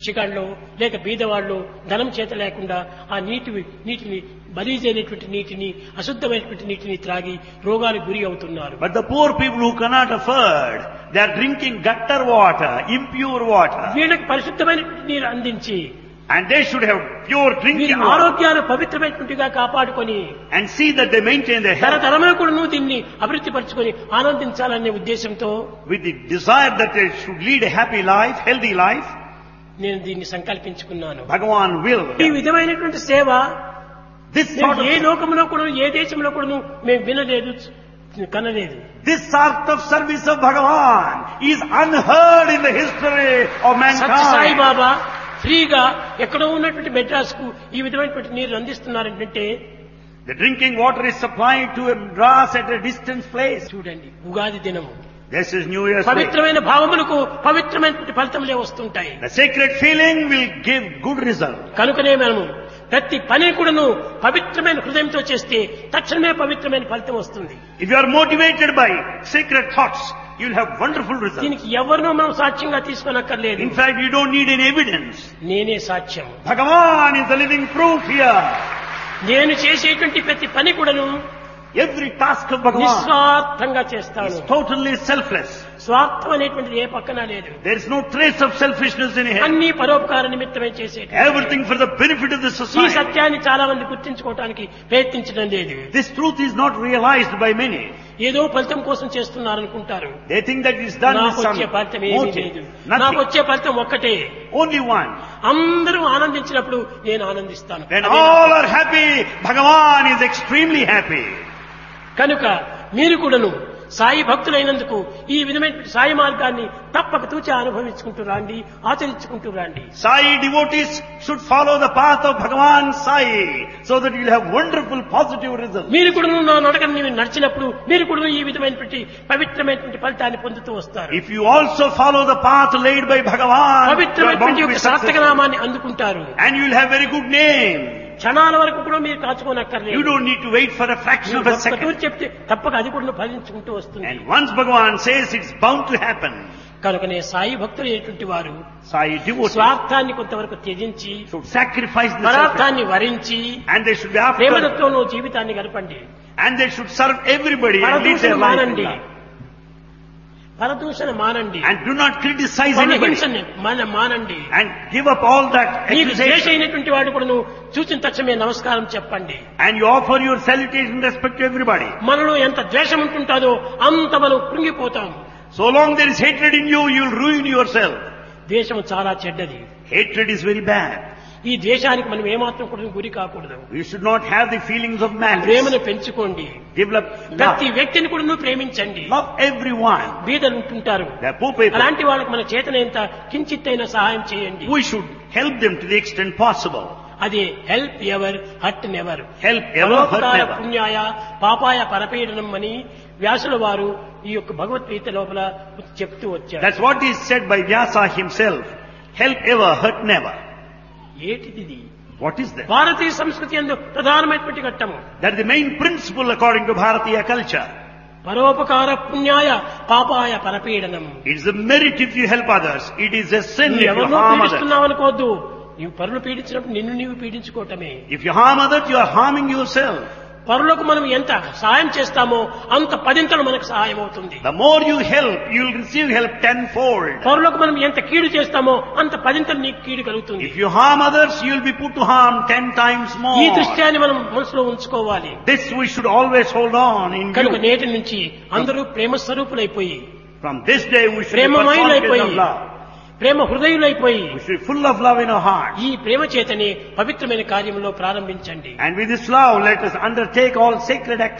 చిగాళ్ళు లేక బీదవాళ్ళు ధనం చేత లేకుండా ఆ నీటి నీటిని బలీజైనటువంటి నీటిని అశుద్ధమైనటువంటి నీటిని త్రాగి రోగాలకు గురి అవుతున్నారు But the poor people who cannot afford, they are drinking gutter water, impure water. వీళ్ళకి పరిశుద్ధమైనటువంటి నీరు అందించి And they should have pure వీరి drinking water. ఆరోగ్యాలు పవిత్రమైనటువంటిగా కాపాడుకొని And see that they maintain their health తరతరములు కూడా నువ్వు దీన్ని అభివృద్ధి పరచుకొని ఆనందించాలనే ఉద్దేశంతో with the desire that they should lead a happy life, healthy life. నేను దీన్ని సంకల్పించుకున్నాను Bhagavan will. ఈ విధమైనటువంటి సేవ This నేను sort ఏ of, లోకంలో కూడా ఏ దేశంలో కూడా మేము వినలేదు కనలేదు this sort of service of Bhagavan is unheard in the history of Satya Sai mankind. బాబా ఫ్రీగా ఎక్కడో ఉన్నటువంటి మెడ్రాస్ కు ఈ విధమైనటువంటి నీరు అందిస్తున్నారంటే The drinking water is supplied to a brass at a distant place. చూడండి ఉగాది దినము This is New Year's Day. పవిత్రమైన భావములకు పవిత్రమైనటువంటి ఫలితములే వస్తుంటాయి The sacred feeling will give good result. కనుకనే మనము ప్రతి పని కూడాను పవిత్రమైన హృదయంతో చేస్తే తక్షణమే పవిత్రమైన ఫలితం వస్తుంది If you are motivated by sacred thoughts, you'll have wonderful results. దీనికి ఎవరినో మనం సాక్ష్యంగా తీసుకోనక్కర్లేదు In fact, you don't need any evidence. నేనే సాక్ష్యం Bhagavan is the living proof here. నేను చేసేటువంటి ప్రతి పని కూడాను Every task of Bhagavan నిస్వార్థంగా చేస్తాను is totally selfless. స్వార్థం అనేటువంటిది ఏ పక్కన లేదు There is no trace of selfishness in him. అన్ని పరోపకార నిమిత్తమే చేసే Everything for the benefit of the ఈ society. సత్యాన్ని చాలా మంది గుర్తించుకోవటానికి ప్రయత్నించడం లేదు This truth is not realized by many. ఏదో ఫలితం కోసం చేస్తున్నారనుకుంటారు They think that it's done with నాకు some వచ్చే ఫలితం ఏమీ motive. లేదు నాకు Nothing. వచ్చే ఫలితం ఒక్కటే Only one. అందరూ ఆనందించినప్పుడు నేను ఆనందిస్తాను When అదే నా- all are happy, Bhagavan is extremely happy. కనుక మీరు కూడాను సాయి భక్తులైనందుకు ఈ విధమైన సాయి మార్గాన్ని తప్పక తూచి అనుభవించుకుంటూ రాండి ఆచరించుకుంటూ రాండి Sai devotees should follow the path of Bhagavan Sai so that you'll have wonderful positive results. మీరు కూడా నా నడకని మీరు నడిచినప్పుడు మీరు కూడా ఈ విధమైనటువంటి పవిత్రమైనటువంటి ఫలితాన్ని పొందుతూ వస్తారు If you also follow the path laid by Bhagavan, you are bound పవిత్రమైనటువంటి to be యొక్క సార్థక successful. నామాన్ని అందుకుంటారు And you'll have very good name. క్షణాల వరకు కూడా మీరు You కాచుకోనక్కర్లేదు don't need to wait for a fraction of a ఒక్క తూరి second. చెప్తే తప్పక అది కూడా ఫలించుకుంటూ వస్తుంది And once Bhagavan says it's bound to happen, కనుకనే సాయి భక్తులు అనేటువంటి వారు Sai devotees స్వార్థాన్ని కొంతవరకు త్యజించి should sacrifice the self పదార్థాన్ని వరించి and they should be after ప్రేమతత్వంలో జీవితాన్ని గడపండి and they should serve everybody and lead పరదూషణ their life in మానండి love. పరదూషణ మానండి And do not criticize anybody పరహింసని మన మానండి and give up all that నీకు ద్వేష accusation. అయినటువంటి వాడు కూడా నువ్వు చూచిన తక్షణమే నమస్కారం చెప్పండి And you offer your salutation and respect to everybody. మనలో ఎంత ద్వేషం ఉంటుంటాదో అంత మనం కృంగిపోతాం So long there is hatred in you, you'll ruin yourself. ద్వేషం చాలా చెడ్డది Hatred is very bad. ఈ ద్వేషానికి మనం ఏమాత్రం కూడా గురి కాకూడదు You should not have the feelings of malice. ప్రేమను పెంచుకోండి Develop ప్రతి love. వ్యక్తిని కూడా నువ్వు ప్రేమించండి Love everyone. బీదలు ఉంటుంటారు They are poor people. అలాంటి వాళ్ళకి మన చేతనైనంత కించిత్తైన సహాయం చేయండి We should help them to the extent possible. అది help ever hurt never Help ever, hurt పరోపకార never. పుణ్యాయ పాపాయ పరపీడనం అని వ్యాసుల వారు ఈ యొక్క భగవద్గీత లోపల చెప్తూ వచ్చారు That's what is said by Vyasa himself. Help ever, hurt never. ఏటిది ఇది? What is that? భారతీయ సంస్కృతి ఎందు ప్రధానమైనటువంటి ఘట్టము That's the main principle according to Bharatiya culture. పరోపకార పుణ్యాయ పాపాయ పరపీడనం It is a merit if you help others. It is a sin నువ్వు if you ఎవరినో harm others. పీడిస్తున్నావు అనుకోవద్దు నీవు పరులు పీడించినప్పుడు నిన్ను నీవు పీడించుకోవటమే If you harm others, you are harming yourself. పరులకు మనం ఎంత సహాయం చేస్తామో అంత పదింతలు మనకు సహాయం అవుతుంది The more you help, you will receive help tenfold. పరులకు మనం ఎంత కీడు చేస్తామో అంత పదింతలు నీకు కీడు కలుగుతుంది If you harm others, you will be put to harm ten times ఈ more. దృశ్యాన్ని మనం మనసులో ఉంచుకోవాలి This we should always hold on in కనుక view. నేటి నుంచి అందరూ ప్రేమ స్వరూపులైపోయి From this day, we should be ప్రేమమయులైపోయి personified of love. Prema హృదయులైపోయి We should be full of love in our hearts. ఈ ప్రేమ చేతనే పవిత్రమైన కార్యంలో ప్రారంభించండి And with this love, let us undertake all sacred activities.